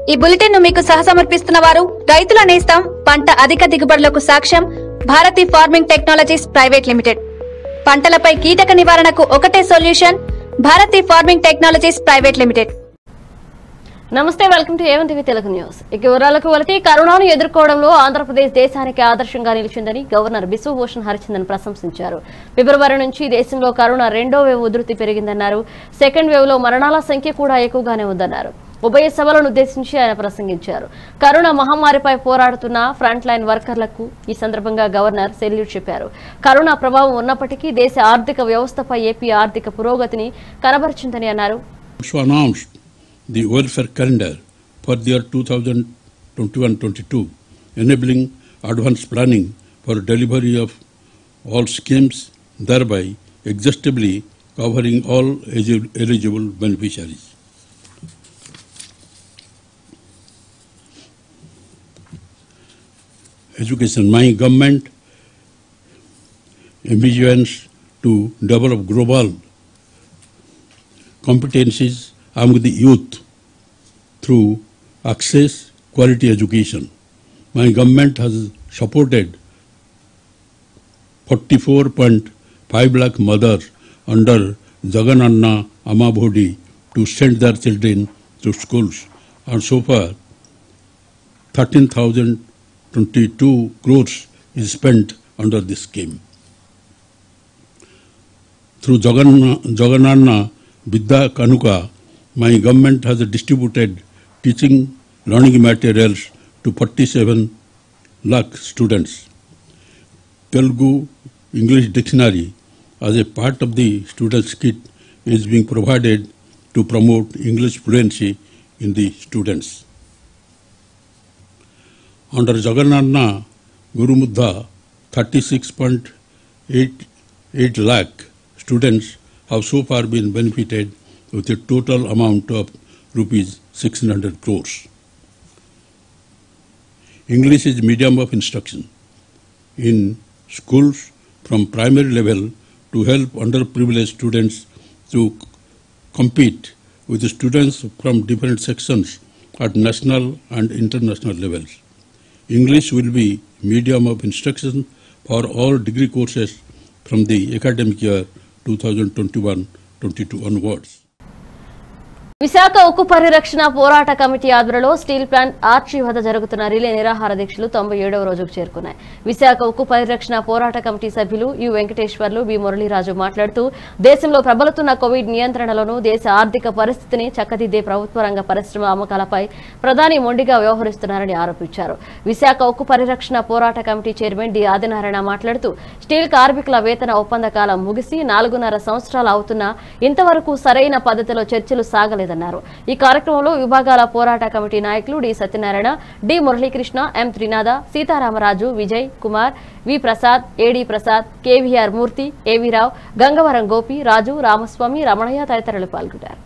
ఈ బులెటిన్ ను మీకు సహసమర్పిస్తున్న వారు రైతుల నేస్తం పంట అధిక దిగుబడులకు సాక్ష్యం Bharathi farming technologies private limited పంటలపై కీటక నివారణకు ఒకటే solution Bharathi farming technologies private limited నమస్తే welcome to A one TV Telugu news ఇక వివరాలకు వెళితే కరోనాను ఎదుర్కోవడంలో ఆంధ్రప్రదేశ్ దేశానికి ఆదర్శంగా నిలిచిందని గవర్నర్ బిశ్వభూషణ్ హరిచందన్ ప్రశంసించారు ఫిబ్రవరి నుంచి దేశంలో కరోనా రెండో వేవ్ ఉధృతి పెరిగిందన్నారు సెకండ్ వేవ్ లో మరణాల సంఖ్య కూడా ఎక్కువగానే ఉందన్నారు ఉభయ సభలను ఉద్దేశించి ఆయన ప్రసంగించారు కరోనా మహమ్మారిపై పోరాడుతున్న ఫ్రంట్ లైన్ వర్కర్లకు ఈ సందర్భంగా గవర్నర్ సెల్యూట్ చెప్పారు కరోనా ప్రభావం ఉన్నప్పటికీ దేశ ఆర్థిక వ్యవస్థపై ఏపీ ఆర్థిక పురోగతిని కనబరిచిందని అన్నారు also announced the welfare calendar for the year 2021-22, enabling advanced planning for delivery of all schemes, thereby exhaustively covering all egi- eligible beneficiaries. Education, my government envisions to develop global competencies among the youth through access quality education. My government has supported 44.5 lakh mothers under Jagananna Amabhodi to send their children to schools and so far 13,022 crores is spent under this scheme. Through Jaganna, Jagananna Vidya Kanuka, my government has distributed teaching learning materials to 47 lakh students. Telugu English dictionary as a part of the students' kit is being provided to promote English fluency in the students. Under Jagannatha Guru Muddha, 36.88 lakh students have so far been benefited with a total amount of rupees 600 crores. English is medium of instruction in schools from primary level to help underprivileged students to c- compete with the students from different sections at national and international levels. English will be medium of instruction for all degree courses from the academic year 2021-22 onwards. Visakha ఉక్కు పరిరక్షణ పోరాట committee ఆధ్వర్యంలో steel plant arch వద్ద జరుగుతున్న relay నిరాహార దీక్షలు తొంభై ఏడవ రోజుకు చేరుకున్నాయి విశాఖ ఉక్కు పరిరక్షణ పోరాట కమిటీ సభ్యులు యు వెంకటేశ్వర్లు బి మురళీరాజు మాట్లాడుతూ దేశంలో ప్రబలుతున్న కోవిడ్ నియంత్రణలోనూ దేశ ఆర్థిక పరిస్థితిని చక్కదిద్దే ప్రభుత్వ రంగ పరిశ్రమ అమ్మకాలపై ప్రధాని మొండిగా వ్యవహరిస్తున్నారని ఆరోపించారు విశాఖ ఉక్కు పరిరక్షణ పోరాట కమిటీ చైర్మన్ డి ఆదినారాయణ మాట్లాడుతూ స్టీల్ కార్మికుల వేతన ఒప్పంద కాలం ముగిసి నాలుగున్నర సంవత్సరాలు అవుతున్నా ఇంతవరకు సరైన పద్ధతిలో చర్చలు సాగలేదన్నారు ఈ కార్యక్రమంలో విభాగాల పోరాట కమిటీ నాయకులు D Satyanarayana D Muralikrishna M Trinatha Sitaramaraju Vijay Kumar V Prasad AD Prasad KVR Murthy AV Rao Gangavaram Gopi రాజు రామస్వామి రమణయ్య తదితరులు పాల్గొన్నారు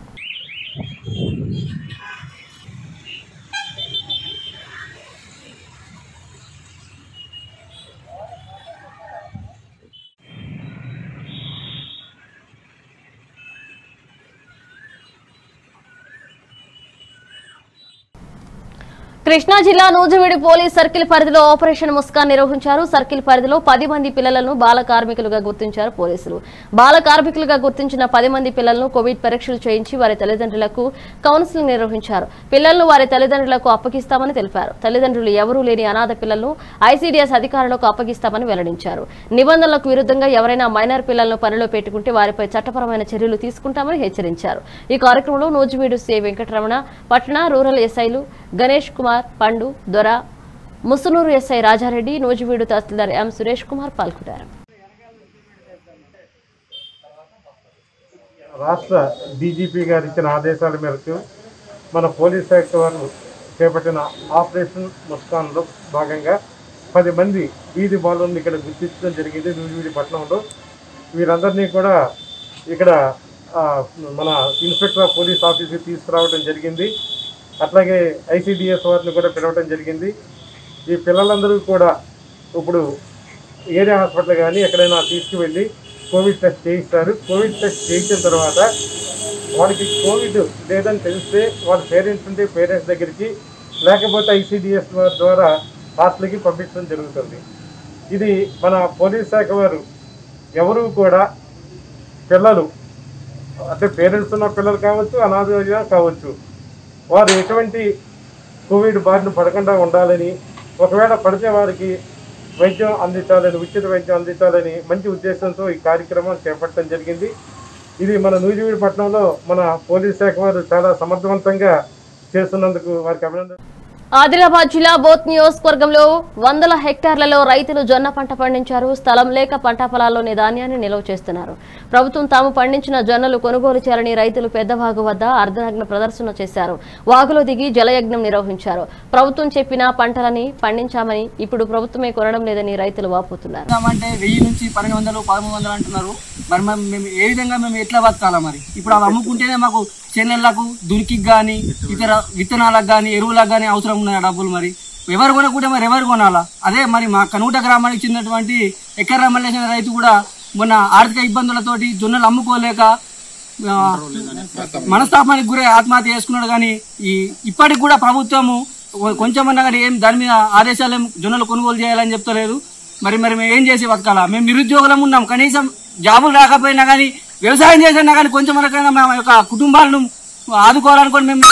కృష్ణా జిల్లా నూజివీడు పోలీస్ సర్కిల్ పరిధిలో ఆపరేషన్ ముస్కాన్ నిర్వహించారు సర్కిల్ పరిధిలో పది మంది పిల్లలను బాల కార్మికులుగా గుర్తించారు పోలీసులు బాల కార్మికులుగా గుర్తించిన పది మంది పిల్లలను కోవిడ్ పరీక్షలు చేయించి వారి తల్లిదండ్రులకు కౌన్సిలింగ్ నిర్వహించారు పిల్లలను వారి తల్లిదండ్రులకు అప్పగిస్తామని తెలిపారు తల్లిదండ్రులు ఎవరూ లేని అనాథ పిల్లలను ఐసీడీఎస్ అధికారులకు అప్పగిస్తామని వెల్లడించారు నిబంధనలకు విరుద్ధంగా ఎవరైనా మైనర్ పిల్లలను పనిలో పెట్టుకుంటే వారిపై చట్టపరమైన చర్యలు తీసుకుంటామని హెచ్చరించారు ఈ కార్యక్రమంలో నూజివీడు సి వెంకటరమణ పట్టణ రూరల్ ఎస్ఐలు గణేష్ కుమార్ పండు దొర ముసునూరు ఎస్ఐ రాజారెడ్డి నూజివీడు తహసీల్దార్ ఎం సురేష్ కుమార్ పాల్గొన్నారు రాష్ట్ర డీజీపీ గారు ఇచ్చిన ఆదేశాల మేరకు మన పోలీస్ శాఖ వారు చేపట్టిన ఆపరేషన్ ముస్కాన్లో భాగంగా పది మంది వీధి బాలులను ఇక్కడ గుర్తించడం జరిగింది నూజివీడి పట్టణంలో వీరందరినీ కూడా ఇక్కడ ఆ, మన ఇన్స్పెక్టర్ ఆఫ్ పోలీస్ ఆఫీస్కి తీసుకురావడం జరిగింది అట్లాగే ఐసీడిఎస్ వారిని కూడా పిలవడం జరిగింది ఈ పిల్లలందరూ కూడా ఇప్పుడు ఏరియా హాస్పిటల్ కానీ ఎక్కడైనా తీసుకువెళ్ళి కోవిడ్ టెస్ట్ చేయిస్తారు కోవిడ్ టెస్ట్ చేయించిన తర్వాత వాడికి కోవిడ్ లేదని తెలిస్తే వాళ్ళ పేరెంట్స్ ఉంటే పేరెంట్స్ దగ్గరికి లేకపోతే ఐసిడిఎస్ ద్వారా హాస్టల్కి పంపించడం జరుగుతుంది ఇది మన పోలీస్ శాఖ వారు ఎవరు కూడా పిల్లలు అంటే పేరెంట్స్ ఉన్న పిల్లలు కావచ్చు అనాథగా కావచ్చు వారు ఎటువంటి కోవిడ్ బారిన పడకుండా ఉండాలని ఒకవేళ పడితే వారికి వైద్యం అందించాలని ఉచిత వైద్యం అందించాలని మంచి ఉద్దేశంతో ఈ కార్యక్రమం చేపట్టడం జరిగింది ఇది మన నూజివీడు పట్టణంలో మన పోలీస్ శాఖ వారు చాలా సమర్థవంతంగా చేస్తున్నందుకు వారికి అభినందన ఆదిలాబాద్ జిల్లా బోత్ నియోజకవర్గంలో వందల హెక్టార్లలో రైతులు జొన్న పంట పండించారు స్థలం లేక పంట పొలాల్లోని ధాన్యాన్ని నిల్వ చేస్తున్నారు ప్రభుత్వం తాము పండించిన జొన్నలు కొనుగోలు చేయాలని రైతులు పెద్దవాగు వద్ద అర్ధనగ్న ప్రదర్శన చేశారు వాగులో దిగి జలయజ్ఞం నిర్వహించారు ప్రభుత్వం చెప్పిన పంటలని పండించామని ఇప్పుడు ప్రభుత్వమే కొనడం లేదని రైతులు వాపోతున్నారు అంటే వెయ్యి నుంచి పన్నెండు వందలు పదమూడు వందలు అంటున్నారు మరి మనం మేము ఏ విధంగా మేము ఎట్లా బతకాలా మరి ఇప్పుడు అవి అమ్ముకుంటేనే మాకు చెల్లెళ్ళకు దురికి కానీ ఇతర విత్తనాలకు కానీ ఎరువులకు కానీ అవసరం ఉన్నాయి డబ్బులు మరి ఎవరు కొనకుంటే మరి ఎవరు కొనాలా అదే మరి మా కనూట గ్రామానికి చెందినటువంటి ఎక్కర్ర మల్లేశ్వర రైతు కూడా మొన్న ఆర్థిక ఇబ్బందులతోటి జొన్నలు అమ్ముకోలేక ఆ, మనస్తాపానికి గురై ఆత్మహత్య చేసుకున్నాడు కానీ ఈ ఇప్పటికి కూడా ప్రభుత్వము కొ- కొంచెమన్నా కానీ ఏం దాని మీద ఆదేశాలు ఏం జొన్నలు కొనుగోలు చేయాలని చెప్తలేదు మరి మరి మేము ఏం చేసి బతకాలా మేము నిరుద్యోగులం ఉన్నాం కనీసం జాబులు రాకపోయినా కానీ వ్యవసాయం చేసినా కానీ కొంచెం మనకైనా మా యొక్క కుటుంబాలను ఆదుకోవాలనుకొని మేము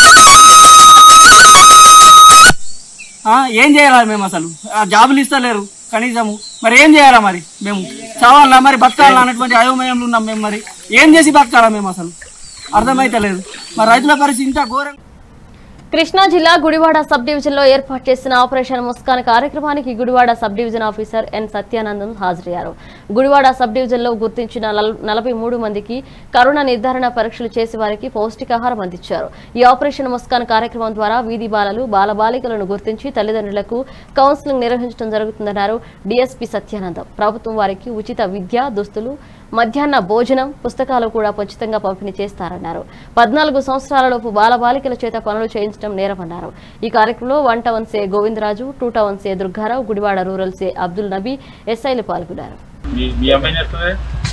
ఆ, ఏం చేయాలి మేము అసలు ఆ, జాబులు ఇస్తలేరు కనీసము మరి ఏం చేయాలా మరి మేము చావాలా మరి బతకాలా అన్నటువంటి అయోమయంలో ఉన్నాం మేము మరి ఏం చేసి బతకాలా మేము అసలు అర్థమైతలేదు మరి రైతుల పరిస్థితి ఇంత ఘోరంగా కృష్ణా జిల్లా గుడివాడ సబ్ డివిజన్ లో ఏర్పాటు చేసిన ఆపరేషన్ ముస్కాన్ కార్యక్రమానికి Gudivada sub division officer N Satyanandam హాజరయ్యారు గుడివాడ సబ్ డివిజన్ లో గుర్తించిన నల- నలభై మూడు మందికి కరోనా నిర్ధారణ పరీక్షలు చేసి వారికి పౌష్టికాహారం అందించారు ఈ ఆపరేషన్ ముస్కాన్ కార్యక్రమం ద్వారా వీధి బాలలు బాలబాలికలను గుర్తించి తల్లిదండ్రులకు కౌన్సిలింగ్ నిర్వహించడం జరుగుతుందన్నారు డీఎస్పీ సత్యానందం ప్రభుత్వం వారికి ఉచిత విద్య దుస్తులు మధ్యాహ్న భోజనం పుస్తకాలు కూడా ఉచితంగా పంపిణీ చేస్తారన్నారు పద్నాలుగు సంవత్సరాలలోపు బాలబాలికల చేత పనులు చేయించడం నేరమన్నారు ఈ కార్యక్రమంలో వన్ టౌన్ సే గోవిందరాజు టూ టౌన్ సే దుర్గారావు గుడివాడ రూరల్ సే అబ్దుల్ నబీ ఎస్ఐలు పాల్గొన్నారు మీ మీ అమ్మాయి ఏం చేస్తుంది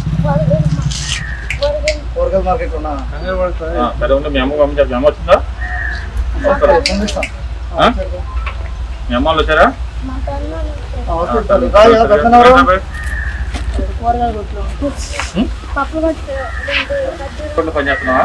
ఆ, సరే ఉండు మీ అమ్మ పంపించారు మీ అమ్మ వచ్చిందా వస్తారా? ఆ? మీ అమ్మ వాళ్ళు వచ్చారా ఆ, సరే. సరే. పప్పు కొట్టు కొట్లు పని చేస్తున్నావా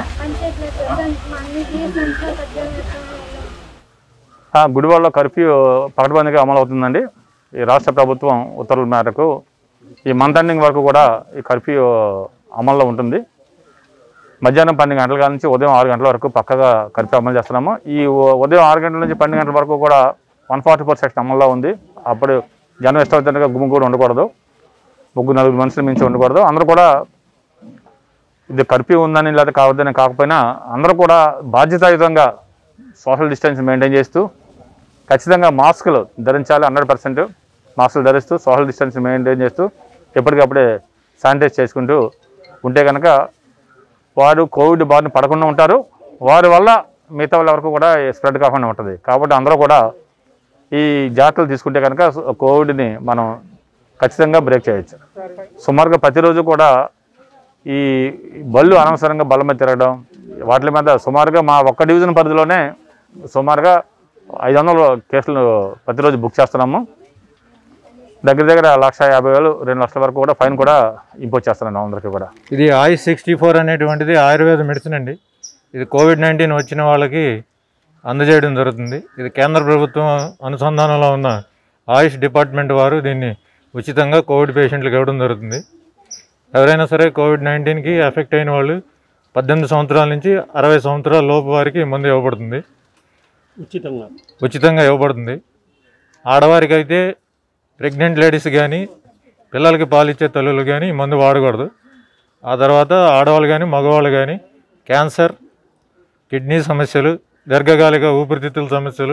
ఆ, గుడివాడలో కర్ఫ్యూ పకడ్బందీగా అమలు అవుతుందండి ఈ రాష్ట్ర ప్రభుత్వం ఉత్తర్వుల మేరకు ఈ మంత్ ఎండింగ్ వరకు కూడా ఈ కర్ఫ్యూ అమల్లో ఉంటుంది మధ్యాహ్నం పన్నెండు గంటల కాడ నుంచి ఉదయం ఆరు గంటల వరకు పక్కగా కర్ఫ్యూ అమలు చేస్తున్నాము ఈ ఉ- ఉదయం ఆరు గంటల నుంచి పన్నెండు గంటల వరకు కూడా వన్ ఫార్టీ ఫోర్ సెక్షన్ అమల్లో ఉంది అప్పుడు జనం ఇష్టమైనట్టుగా గుమ్ము కూడా ఉండకూడదు ముగ్గురు నలుగురు మనుషులు మించి ఉండకూడదు అందరూ కూడా ఇది కర్ఫ్యూ ఉందని లేదా కావద్దని కాకపోయినా అందరూ కూడా బాధ్యతాయుతంగా సోషల్ డిస్టెన్స్ మెయింటైన్ చేస్తూ ఖచ్చితంగా మాస్కులు ధరించాలి హండ్రెడ్ పర్సెంట్ మాస్కులు ధరిస్తూ సోషల్ డిస్టెన్స్ మెయింటైన్ చేస్తూ ఎప్పటికప్పుడే శానిటైజ్ చేసుకుంటూ ఉంటే కనుక వారు కోవిడ్ బారిన పడకుండా ఉంటారు వారి వల్ల మిగతా వాళ్ళ వరకు కూడా స్ప్రెడ్ కాకుండా ఉంటుంది కాబట్టి అందరూ కూడా ఈ జాగ్రత్తలు తీసుకుంటే కనుక కోవిడ్ని మనం ఖచ్చితంగా బ్రేక్ చేయొచ్చు సుమారుగా ప్రతిరోజు కూడా ఈ బళ్ళు అనవసరంగా బల్ల మీద తిరగడం వాటి మీద సుమారుగా మా ఒక్క డివిజన్ పరిధిలోనే సుమారుగా ఐదు వందల కేసులు ప్రతిరోజు బుక్ చేస్తున్నాము దగ్గర దగ్గర లక్ష యాభై వేలు రెండు లక్షల వరకు కూడా ఫైన్ కూడా ఇంపోజ్ చేస్తున్నాను అందరికీ కూడా ఇది ఆయి సిక్స్టీ ఫోర్ అనేటువంటిది ఆయుర్వేద మెడిసిన్ అండి ఇది కోవిడ్ నైన్టీన్ వచ్చిన వాళ్ళకి అందజేయడం జరుగుతుంది ఇది కేంద్ర ప్రభుత్వం అనుసంధానంలో ఉన్న ఆయుష్ డిపార్ట్మెంట్ వారు దీన్ని ఉచితంగా కోవిడ్ పేషెంట్లకు ఇవ్వడం జరుగుతుంది ఎవరైనా సరే కోవిడ్ నైన్టీన్కి ఎఫెక్ట్ అయిన వాళ్ళు పద్దెనిమిది సంవత్సరాల నుంచి అరవై సంవత్సరాల లోపు వారికి మందు ఇవ్వబడుతుంది ఉచితంగా ఉచితంగా ఇవ్వబడుతుంది ఆడవారికి అయితే ప్రెగ్నెంట్ లేడీస్ కానీ పిల్లలకి పాలిచ్చే తల్లులు కానీ ఈ మందు వాడకూడదు ఆ తర్వాత ఆడవాళ్ళు కానీ మగవాళ్ళు కానీ క్యాన్సర్ కిడ్నీ సమస్యలు దీర్ఘకాలిక ఊపిరితిత్తుల సమస్యలు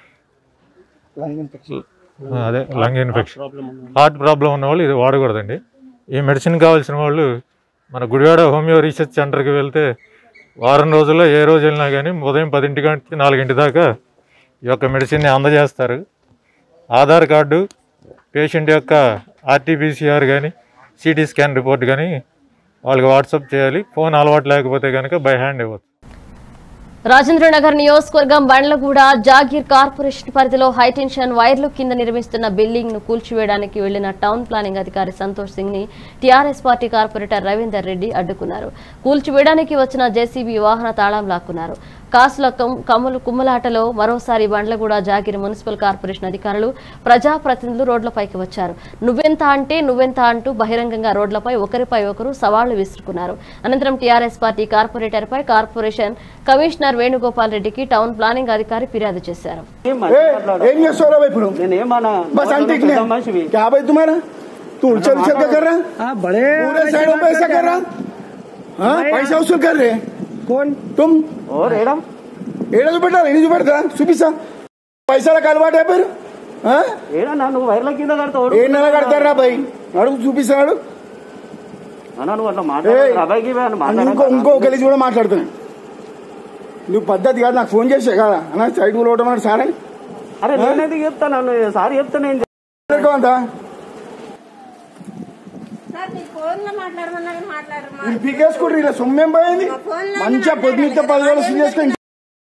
ఆ, అదే లంగ్ ఇన్ఫెక్షన్ హార్ట్ ప్రాబ్లం ఉన్న వాళ్ళు ఇది వాడకూడదండి ఈ మెడిసిన్ కావాల్సిన వాళ్ళు మన గుడివాడ హోమియో రీసెర్చ్ సెంటర్కి వెళ్తే వారం రోజుల్లో ఏ రోజు వెళ్ళినా కానీ ఉదయం పదింటి నుంచి నాలుగింటి దాకా ఈ యొక్క మెడిసిన్ని అందజేస్తారు ఆధార్ కార్డు పేషెంట్ యొక్క ఆర్టీపీసీఆర్ కానీ సిటీ స్కాన్ రిపోర్ట్ కానీ వాళ్ళకి వాట్సాప్ చేయాలి ఫోన్ అలవాటు లేకపోతే కనుక బై హ్యాండ్ ఇవ్వచ్చు రాజేంద్రనగర్ నియోజకవర్గం బండ్లగూడ జాగీర్ కార్పొరేషన్ పరిధిలో హైటెన్షన్ వైర్లు కింద నిర్మిస్తున్న బిల్డింగ్ ను కూల్చివేయడానికి వెళ్లిన టౌన్ ప్లానింగ్ అధికారి సంతోష్ సింగ్ ని TRS party corporator Ravinder Reddy అడ్డుకున్నారు కూల్చివేయడానికి వచ్చిన జేసీబీ వాహన తాళం లాక్కున్నారు కాసుల కమ్- కమ్ములు కుమ్మలాటలో మరోసారి బండ్లగూడ జాగిరి మున్సిపల్ కార్పొరేషన్ అధికారులు ప్రజాప్రతినిధులు రోడ్లపైకి వచ్చారు నువ్వెంత అంటే నువ్వెంత అంటూ బహిరంగంగా రోడ్లపై ఒకరిపై ఒకరు సవాళ్లు విసురుకున్నారు అనంతరం టీఆర్ఎస్ పార్టీ కార్పొరేటర్ పై కార్పొరేషన్ కమిషనర్ వేణుగోపాల్ రెడ్డికి టౌన్ ప్లానింగ్ అధికారి ఫిర్యాదు చేశారు ఏం చేస్తావు రా ఇప్పుడు నేనేమన్నా बस आंटी ने क्या भाई तुम्हारा तू उछल उछल क्या कर रहा बड़े पूरे साइड में पैसा कर रहा हाँ पैसा वसूल कर रहे कौन तुम और एड़ा ఏడా చూపెట్టాలి ఎన్ని చూపెడతా చూపిస్తా పైసలకు అలవాటు అయిపోయారు ఏడా నా నువ్వు వైర్ల కింద కడతావు ఏ నెల కడతారా బాయ్ అడుగు చూపిస్తాడు అన్నా నువ్వు అట్లా ఏయ్, మాట్లాడు అబ్బాయికి ఇంకో ఇంకో కలిసి కూడా మాట్లాడుతున్నాను నువ్వు పద్ధతి కాదు నాకు ఫోన్ చేసే కదా అన్న సైడ్ కూడా ఒకటి సార్ అని అరే నేనేది చెప్తాను నన్ను సారీ చెప్తా నేను అంతా ఫోన్ లో మాట్లాడమన్నారు మాట్లాడమా వీళ్ళు పీకేసుకుంటారు ఇలా సొమ్మేం పోయింది మంచిగా పొద్దున్న పదివేలు సీన్ చేసుకొని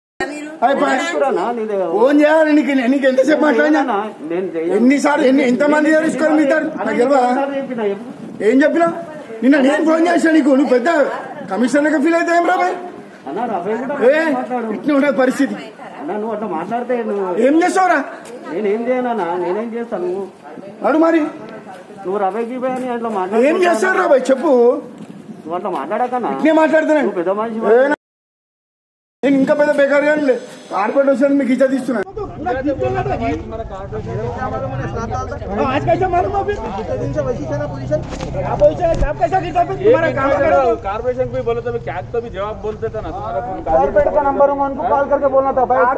ఫోన్ చేయాలి నీకు నీకు ఎంతసేపు మాట్లాడినా ఎన్నిసార్లు ఎన్ని ఎంతమంది తెలుసుకోవాలి మీ ఇద్దరు? నాకు తెలియదా ఏం చెప్పినా నిన్న నేను ఫోన్ చేశాను నీకు నువ్వు పెద్ద కమిషనర్ ఫీల్ అయితే ఏం రాబాయ్ ఏ ఇట్లా ఉండదు పరిస్థితి అన్నా నువ్వు అట్లా మాట్లాడితే నువ్వు ఏం చేస్తావురా నేనేం చేయనన్నా నేనేం చేస్తాను అడు మరి నువ్వు రవేకి పోయి అని అట్లా ఏం మాట్లాడు చేస్తావు రాబాయ్ చెప్పు నువ్వు అట్లా మాట్లాడకన్నా ఇట్లే మాట్లాడుతున్నాను నువ్వు పెద్ద మనిషి ఏ నా- నేను ఇంకా పెద్ద బేకార్ కానీ కార్పొరేట్ వచ్చాను మీకు ఇచ్చా తీస్తున్నా आज कैसे मालूम अभी दिन से वैसी है ना पोजीशन आप वैसे आप कैसा गिरता फिर तुम्हारा काम करो कारपोरेशन को भी बोले तो कैग तो भी जवाब बोलते थे ना तुम्हारा फोन कारपेट का नंबर उनको कॉल करके बोलना था भाई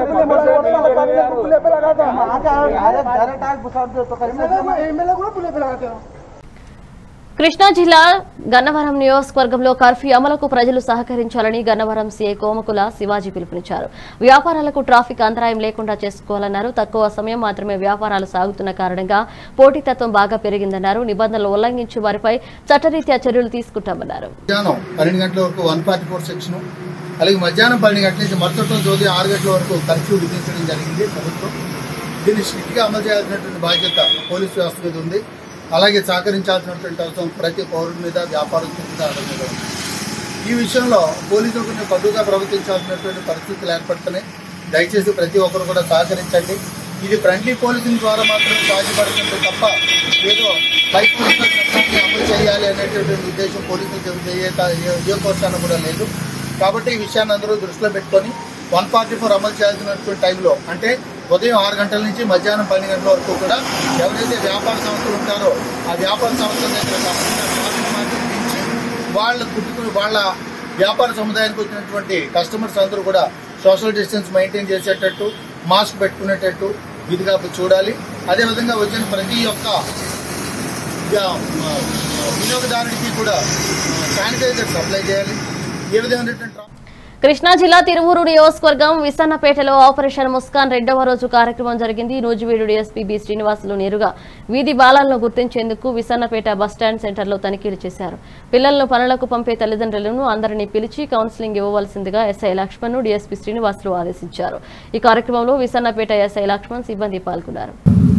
पुले पे लगा था डायरेक्ट आग घुसा दो तो कैसे एमएलए को पुले पे लगाते हो కృష్ణా జిల్లా గన్నవరం నియోజకవర్గంలో కర్ఫ్యూ అమలుకు ప్రజలు సహకరించాలని గన్నవరం సీఐ కోమకుల శివాజీ పిలుపునిచ్చారు వ్యాపారాలకు ట్రాఫిక్ అంతరాయం లేకుండా చేసుకోవాలన్నారు తక్కువ సమయం మాత్రమే వ్యాపారాలు సాగుతున్న కారణంగా పోటీతత్వం బాగా పెరిగిందన్నారు నిబంధనలు ఉల్లంఘించే వారిపై చట్టరీత్యా చర్యలు తీసుకుంటామన్నారు మధ్యాహ్నం పన్నెండు గంటల వరకు వన్ ఫార్టీ ఫోర్ సెక్షన్ అలాగే మధ్యాహ్నం పన్నెండు గంటల నుంచి మరుసటి రోజు ఉదయం ఆరు గంటల వరకు కర్ఫ్యూ విధించడం జరిగింది ప్రభుత్వం దీన్ని స్ట్రిక్ట్ గా అమలు చేయాల్సినటువంటి బాధ్యత పోలీసు వ్యవస్థ మీద ఉంది అలాగే సహకరించాల్సినటువంటి అవసరం ప్రతి పౌరుడి మీద వ్యాపారస్తుల మీద అందరి మీద ఉంది ఈ విషయంలో పోలీసులు కొంచెం కటుగా ప్రవర్తించాల్సినటువంటి పరిస్థితులు ఏర్పడుతున్నాయి దయచేసి ప్రతి ఒక్కరు కూడా సహకరించండి ఇది ఫ్రెండ్లీ పోలీసింగ్ ద్వారా మాత్రమే సాధ్యపడుతుంది తప్ప ఏదో బైక్ పోలీసుల చట్టాన్ని అమలు చేయాలి అనేటువంటి ఉద్దేశం పోలీసులకు ఏ ఏ- ఏ కోశాన కూడా లేదు కాబట్టి ఈ విషయాన్ని అందరూ దృష్టిలో పెట్టుకొని వన్ ఫార్టీ ఫోర్ అమలు చేయాల్సినటువంటి టైంలో అంటే ఉదయం ఆరు గంటల నుంచి మధ్యాహ్నం పన్నెండు గంటల వరకు కూడా ఎవరైతే వ్యాపార సంస్థలు ఉంటారో ఆ వ్యాపార సంస్థల దగ్గర తప్పకుండా ట్రాఫిక్ మార్కెట్ పెంచి వాళ్ళ కుటుంబ వాళ్ళ వ్యాపార సముదాయానికి వచ్చినటువంటి కస్టమర్స్ అందరూ కూడా సోషల్ డిస్టెన్స్ మెయింటైన్ చేసేటట్టు మాస్క్ పెట్టుకునేటట్టు విధిగా చూడాలి అదేవిధంగా వచ్చిన ప్రతి ఒక్క వ్యా- ఆ, వినియోగదారుడికి కూడా శానిటైజర్ సప్లై చేయాలి ఏ విధమైనటువంటి కృష్ణా జిల్లా తిరువూరు నియోజకవర్గం విసన్నపేటలో ఆపరేషన్ ముస్కాన్ రెండవ రోజు కార్యక్రమం జరిగింది నూజివీడు డీఎస్పీ బి శ్రీనివాసులు నేరుగా వీధి బాలాలను గుర్తించేందుకు విసన్నపేట బస్టాండ్ సెంటర్లో తనిఖీలు చేశారు పిల్లలను పనులకు పంపే తల్లిదండ్రులను అందరినీ పిలిచి కౌన్సిలింగ్ ఇవ్వవలసిందిగా ఎస్ఐ లక్ష్మణ్ డీఎస్పీ శ్రీనివాసులు ఆదేశించారు ఈ కార్యక్రమంలో విసన్నపేట ఎస్ఐ లక్ష్మణ్ సిబ్బంది పాల్గొన్నారు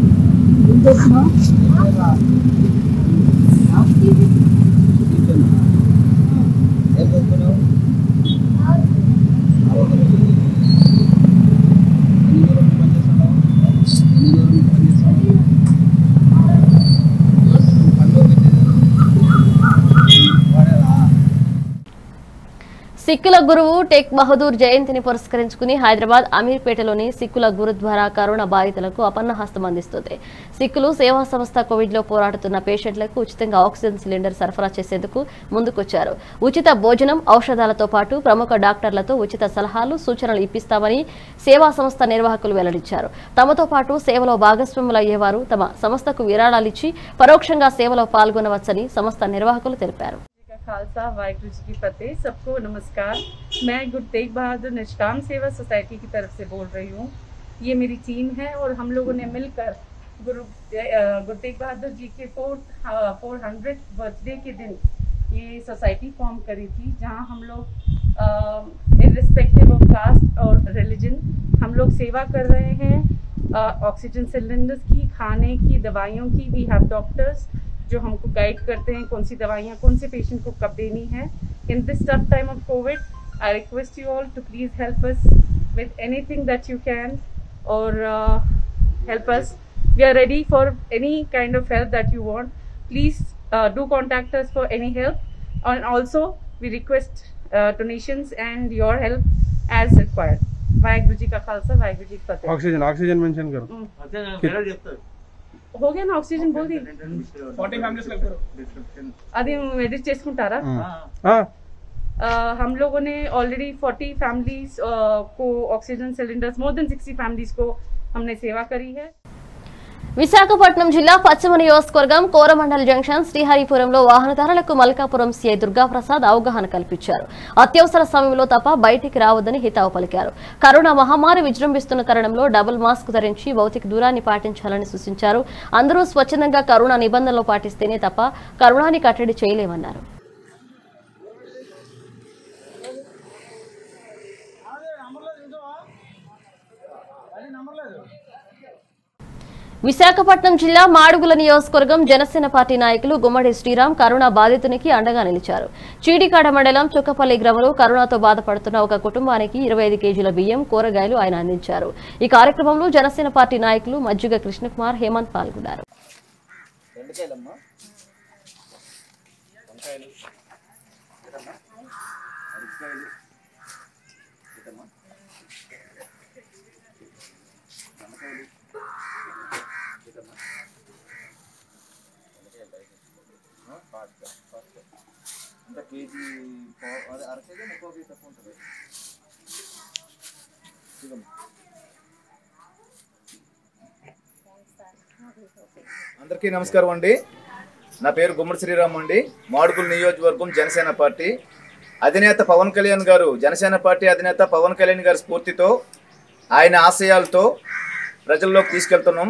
సిక్కుల గురువు టేక్ బహదూర్ జయంతిని పురస్కరించుకుని హైదరాబాద్ అమీర్పేటలోని సిక్కుల గురుద్వారా కరోనా బాధితులకు అపన్న హస్తం అందిస్తుంది సిక్కులు సేవా సంస్థ కోవిడ్ లో పోరాడుతున్న పేషెంట్లకు ఉచితంగా ఆక్సిజన్ సిలిండర్ సరఫరా చేసేందుకు ముందుకొచ్చారు ఉచిత భోజనం ఔషధాలతో పాటు ప్రముఖ డాక్టర్లతో ఉచిత సలహాలు సూచనలు ఇప్పిస్తామని సేవా సంస్థ నిర్వాహకులు వెల్లడించారు తమతో పాటు సేవలో భాగస్వాములు అయ్యేవారు తమ సంస్థకు విరాళాలిచ్చి పరోక్షంగా సేవలో పాల్గొనవచ్చని సంస్థ నిర్వాహకులు తెలిపారు खालसा वाहिगुरु जी की फतेह सबको नमस्कार मैं गुरु तेग बहादुर निष्काम सेवा सोसाइटी की तरफ से बोल रही हूँ ये मेरी टीम है और हम लोगों ने मिलकर गुरु अ, गुरु तेग बहादुर जी के फोर फोर हंड्रेड बर्थडे के दिन ये सोसाइटी फॉर्म करी थी जहाँ हम लोग इरिस्पेक्टिव ऑफ कास्ट और रिलीजन हम लोग सेवा कर रहे हैं ऑक्सीजन सिलेंडर्स की खाने की दवाइयों की वी हैव डॉक्टर्स जो हमको गाइड करते हैं कौन सी दवाइयाँ कौन से पेशेंट को कब देनी है in this tough time of covid I request you all to please help us with anything that you can or uh, help us we are ready for any kind of help that you want please uh, do contact us for any help and also we request uh, donations and your help as required Waheguru ji का खालसा वाहिगुरु जी की फतेह oxygen oxygen mention करो हम्म। हो गया ना oxygen బోల్ दी అది edit చేసుకుంటారా ఆ, अ, हम लोगों ने ऑलरेडी 40 फैमिलीज को oxygen cylinders more than 60 families को हमने सेवा करी है విశాఖపట్నం జిల్లా పశ్చిమ నియోజకవర్గం కోరమండల్ జంక్షన్ శ్రీహరిపురంలో వాహనదారులకు మల్కాపురం సీఐ దుర్గాప్రసాద్ అవగాహన కల్పించారు అత్యవసర సమయంలో తప్ప బయటికి రావద్దని హితావు పలికారు కరోనా మహమ్మారి విజృంభిస్తున్న తరుణంలో డబుల్ మాస్క్ ధరించి భౌతిక దూరాన్ని పాటించాలని సూచించారు అందరూ స్వచ్ఛందంగా కరోనా నిబంధనలు పాటిస్తేనే తప్ప కరోనాని కట్టడి చేయలేమన్నారు విశాఖపట్నం జిల్లా మాడుగుల నియోజకవర్గం జనసేన పార్టీ నాయకులు గుమ్మడి శ్రీరామ్ కరోనా బాధితునికి అండగా నిలిచారు చీడికాడ మండలం చుక్కపల్లి గ్రామంలో కరోనాతో బాధపడుతున్న ఒక కుటుంబానికి ఇరవై ఐదు కేజీల బియ్యం కూరగాయలు ఆయన అందించారు ఈ కార్యక్రమంలో జనసేన పార్టీ నాయకులు మజ్జిగ కృష్ణకుమార్ హేమంత్ పాల్గొన్నారు కేజీ అర కేజీ ముప్పై కేజీ తక్కువ ఉంటుంది అందరికీ నమస్కారం అండి నా పేరు గుమ్మడి శ్రీరామ్ అండి మాడుగుల నియోజకవర్గం జనసేన పార్టీ అధినేత పవన్ కళ్యాణ్ గారు జనసేన పార్టీ అధినేత పవన్ కళ్యాణ్ గారి స్ఫూర్తితో ఆయన ఆశయాలతో ప్రజల్లోకి తీసుకెళ్తున్నాం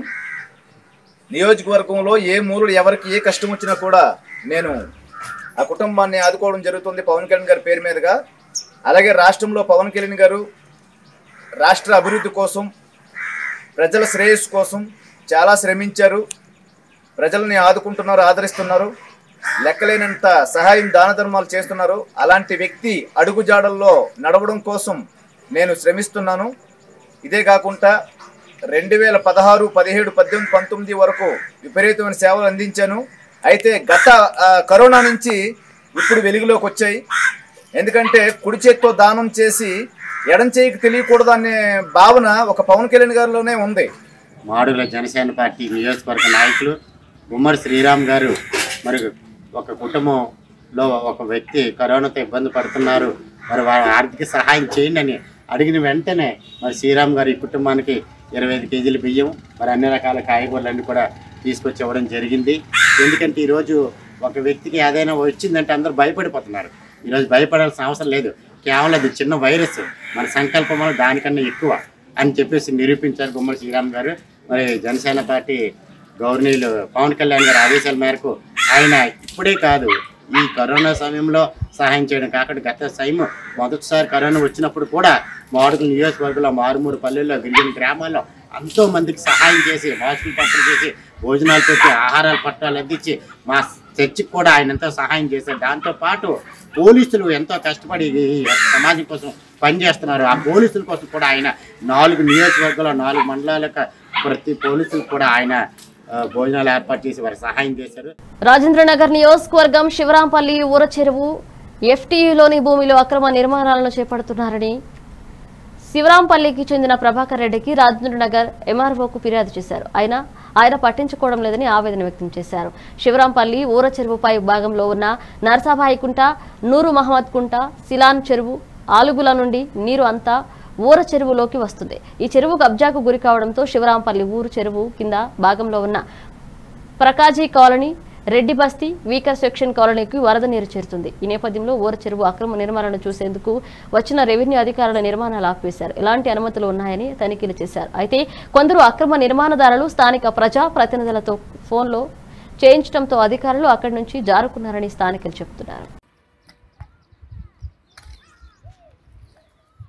నియోజకవర్గంలో ఏ మూలలు ఎవరికి ఏ కష్టం వచ్చినా కూడా నేను ఆ కుటుంబాన్ని ఆదుకోవడం జరుగుతుంది పవన్ కళ్యాణ్ గారి పేరు మీదుగా అలాగే రాష్ట్రంలో పవన్ కళ్యాణ్ గారు రాష్ట్ర అభివృద్ధి కోసం ప్రజల శ్రేయస్సు కోసం చాలా శ్రమించారు ప్రజల్ని ఆదుకుంటున్నారు ఆదరిస్తున్నారు లెక్కలేనంత సహాయం దాన ధర్మాలు చేస్తున్నారు అలాంటి వ్యక్తి అడుగుజాడల్లో నడవడం కోసం నేను శ్రమిస్తున్నాను ఇదే కాకుండా రెండు వేల పదహారు పదిహేడు పద్దెనిమిది పంతొమ్మిది వరకు విపరీతమైన సేవలు అందించాను అయితే గత ఆ, కరోనా నుంచి ఇప్పుడు వెలుగులోకి వచ్చాయి ఎందుకంటే కుడి చేత్తో దానం చేసి ఎడం చేయికి తెలియకూడదనే భావన ఒక పవన్ కళ్యాణ్ గారిలోనే ఉంది మాడుగుల జనసేన పార్టీ నియోజకవర్గ నాయకులు ఉమ్మడి శ్రీరామ్ గారు మరి ఒక కుటుంబంలో ఒక వ్యక్తి కరోనాతో ఇబ్బంది పడుతున్నారు మరి వారి ఆర్థిక సహాయం చేయండి అని అడిగిన వెంటనే మరి శ్రీరామ్ గారు ఈ కుటుంబానికి ఇరవై ఐదు కేజీల బియ్యం మరి అన్ని రకాల కాయగూరలన్నీ కూడా తీసుకొచ్చి ఇవ్వడం జరిగింది ఎందుకంటే ఈరోజు ఒక వ్యక్తికి ఏదైనా వచ్చిందంటే అందరూ భయపడిపోతున్నారు ఈరోజు భయపడాల్సిన అవసరం లేదు కేవలం అది చిన్న వైరస్ మన సంకల్పం వల్ల దానికన్నా ఎక్కువ అని చెప్పేసి నిరూపించారు గుమ్మడి శ్రీరామ్ గారు మరి జనసేన పార్టీ గవర్నీయులు పవన్ కళ్యాణ్ గారి ఆదేశాల మేరకు ఆయన ఇప్పుడే కాదు ఈ కరోనా సమయంలో సహాయం చేయడం కాకుండా గత సైమ్ మొదటిసారి కరోనా వచ్చినప్పుడు కూడా మాడుగుల నియోజకవర్గంలో మారుమూరు పల్లెల్లో గిరిజన గ్రామాల్లో ఎంతో మందికి సహాయం చేసి మాస్కులు పంపిణీ చేసి భోజనాలు పెట్టి ఆహారాలు పట్టాలు అందించి మా చర్చికి కూడా ఆయన ఎంతో సహాయం చేశారు దాంతో పాటు పోలీసులు ఎంతో కష్టపడి ఈ సమాజం కోసం పనిచేస్తున్నారు ఆ పోలీసుల కోసం కూడా ఆయన నాలుగు నియోజకవర్గాల్లో నాలుగు మండలాలకు ప్రతి పోలీసులకు కూడా ఆయన ఆ, భోజనాలు ఏర్పాటు చేసి వారికి సహాయం చేశారు రాజేంద్రనగర్ నియోజకవర్గం శివరాంపల్లి ఊర చెరువు ఎఫ్టీయూలోని భూమిలో అక్రమ నిర్మాణాలను చేపడుతున్నారని శివరాంపల్లికి చెందిన ప్రభాకర్ రెడ్డికి రాజేంద్రనగర్ ఎంఆర్ఓకు ఫిర్యాదు చేశారు ఆయన ఆయన పట్టించుకోవడం లేదని ఆవేదన వ్యక్తం చేశారు శివరాంపల్లి ఊర చెరువుపై భాగంలో ఉన్న నర్సాబాయి కుంట నూరు మహమ్మద్ కుంట సిలాన్ చెరువు ఆలుగుల నుండి నీరు అంతా ఊర చెరువులోకి వస్తుంది ఈ చెరువు కబ్జాకు గురి కావడంతో శివరాంపల్లి ఊరు చెరువు కింద భాగంలో ఉన్న ప్రకాజీ కాలనీ రెడ్డి బస్తీ వీకర్ సెక్షన్ కాలనీకి వరద నీరు చేరుతుంది ఈ నేపథ్యంలో ఊర చెరువు అక్రమ నిర్మాణాలను చూసేందుకు వచ్చిన రెవెన్యూ అధికారుల నిర్మాణాలు ఆపివేశారు ఎలాంటి అనుమతులు ఉన్నాయని తనిఖీలు చేశారు అయితే కొందరు అక్రమ నిర్మాణదారులు స్థానిక ప్రజా ప్రతినిధులతో ఫోన్లో చేయించడంతో అధికారులు అక్కడి నుంచి జారుకున్నారని స్థానికులు చెబుతున్నారు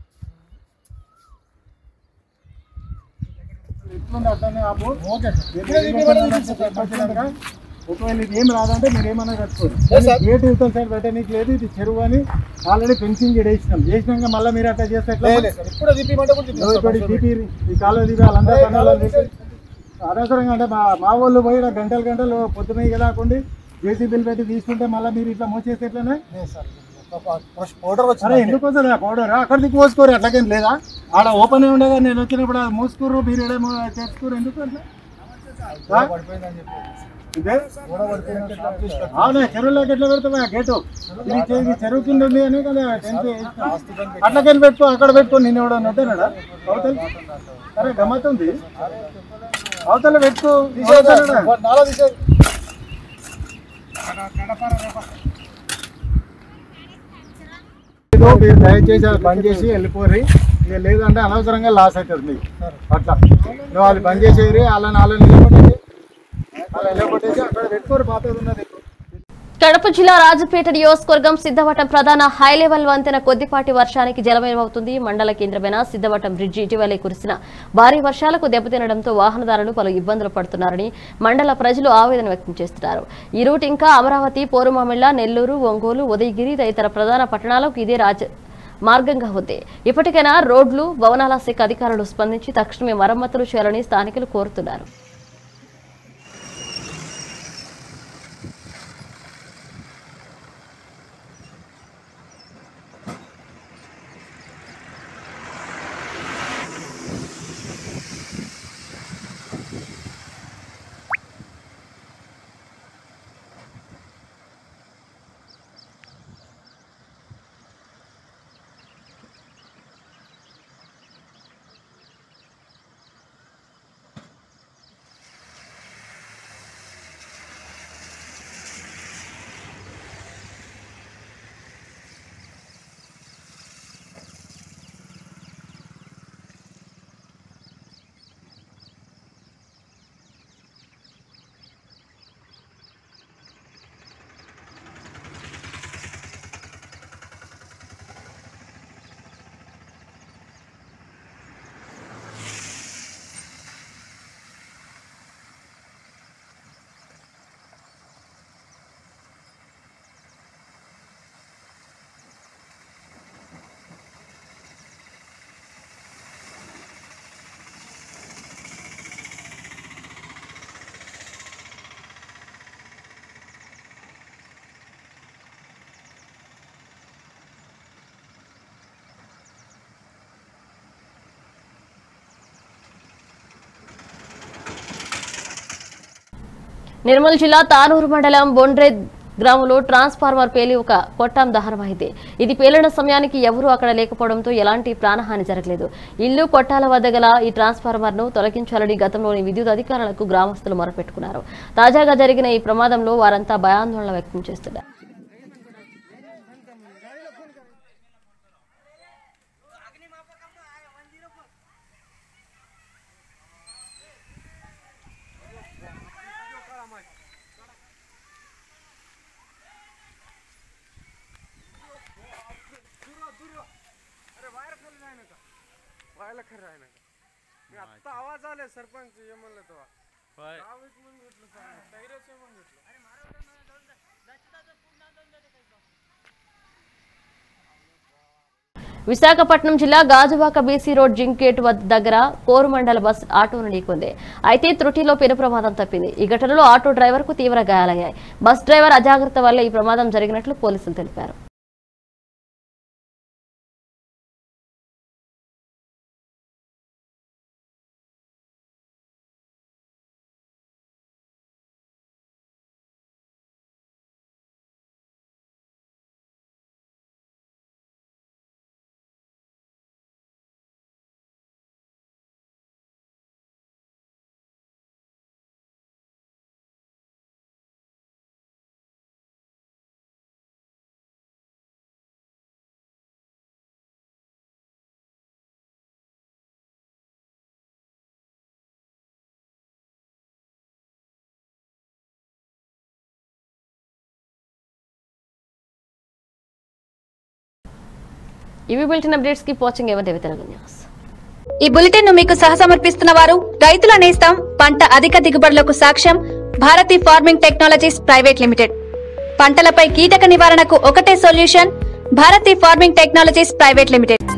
ఎట్లుంది అట్లనే ఆపు వచ్చినాక ఒకవేళ ఇది ఏం రాదంటే మీరు ఏమన్నా కట్టుకోరు గేట్ ఇవతల సైడ్ పెట్టనీకి లేదు ఇది చెరువు అని ఆల్రెడీ ఫెన్సింగ్ వేసినాం చేసినాక మళ్ళీ మీరు అట్లా చేస్తే ఎట్లా? ఇప్పుడు దిప్పిమంటే కూడా ఇదిగో ఇప్పుడు ఈ DP ఈ కాలువ దిగి వాళ్ళందరూ పనులు చేసి అనవసరంగా అంటే మా మా వాళ్ళు పోయి ఈడ గంటలు గంటలు పొద్దున కదా కాకుండా జేసీబీలు పెట్టి తీసుకుంటే మళ్ళీ మీరు ఇట్లా మోసేస్తే ఎట్లనే పౌడర్ అరే ఎందుకు వస్తుంది ఆ పౌడర్ అక్కడ దిక్కు మోసుకోరు అట్లాగేం లేదా ఆడ ఓపెన్ ఉండగా నేను వచ్చినప్పుడు అది మోసుకోరు మీరు ఏడేమో చేసుకోరు ఎందుకు అట్లా ఆ? ఇదే అవునా చెరువులోకి ఎట్లా పెడతావా గేటు ఇది చె- ఇది చెరువు కింద ఉంది అని కదా టెన్త్ అట్లకెళ్ళి పెట్టుకో అక్కడ పెట్టుకో నేను ఎవడో నొట్టాడా అవతల అరే గమ్మత్ ఉంది అవతల పెట్టుకో అవతలనా? ఇదో మీరు దయచేసి అది బంద్ చేసి వెళ్ళిపోరి ఇక లేదంటే అనవసరంగా లాస్ అవుతుంది మీకు అట్లా నువ్వు అది బంద్ చేసేరి వాళ్ళని వాళ్ళని నిలబెట్టేసి అలా నిలబెట్టేసి అక్కడ పెట్టుకోరు పాతది ఉన్నది కడప జిల్లా రాజపేట నియోజకవర్గం సిద్ధవటం ప్రధాన హై లెవెల్ వంతెన కొద్దిపాటి వర్షానికి జలమయమవుతుంది మండల కేంద్రమైన సిద్ధవటం బ్రిడ్జి ఇటీవలే కురిసిన భారీ వర్షాలకు దెబ్బతినడంతో వాహనదారులు పలు ఇబ్బందులు పడుతున్నారని మండల ప్రజలు ఆవేదన వ్యక్తం చేస్తున్నారు ఈ రూట్ ఇంకా అమరావతి పోరుమామిళ్ల నెల్లూరు ఒంగోలు ఉదయగిరి తదితర ప్రధాన పట్టణాలకు ఇదే రాజ మార్గంగా ఉంది ఇప్పటికైనా రోడ్లు భవనాల శాఖ అధికారులు స్పందించి తక్షణమే మరమ్మతులు చేయాలని స్థానికులు కోరుతున్నారు నిర్మల్ జిల్లా తానూరు మండలం బొండ్రే గ్రామంలో ట్రాన్స్ఫార్మర్ పేలి ఒక కొట్టాం దహనమైంది ఇది పేలిన సమయానికి ఎవరూ అక్కడ లేకపోవడంతో ఎలాంటి ప్రాణహాని జరగలేదు ఇల్లు కొట్టాల వద్ద గల ఈ ట్రాన్స్ఫార్మర్ ను తొలగించాలని గతంలోని విద్యుత్ అధికారులకు గ్రామస్తులు మొరపెట్టుకున్నారు తాజాగా జరిగిన ఈ ప్రమాదంలో వారంతా భయాందోళన వ్యక్తం చేస్తున్నారు आता आवाज आले सरपंच ये म्हणलं तेव्हा गावीत म्हणून घेतलं सर टैरेच म्हणून घेतलं విశాఖపట్నం జిల్లా Gajuwaka BC road zinc gate వద్ద దగ్గర కోరుమండల బస్ ఆటోను ఢీకొంది అయితే త్రుటిలో పెను ప్రమాదం తప్పింది ఈ ఘటనలో ఆటో డ్రైవర్ కు తీవ్ర గాయాలయ్యాయి బస్ డ్రైవర్ అజాగ్రత్త వల్ల ఈ ప్రమాదం జరిగినట్లు పోలీసులు తెలిపారు ఇవి బులెటిన్ అప్డేట్స్ కి వాచింగ్ ఎవరి తెలుగు న్యూస్ ఈ బులెటిన్ ను మీకు సహసమర్పిస్తున్న వారు రైతుల నేస్తం పంట అధిక దిగుబడులకు సాక్ష్యం Bharathi farming technologies private limited పంటలపై కీటక నివారణకు ఒకటే solution Bharathi farming technologies private limited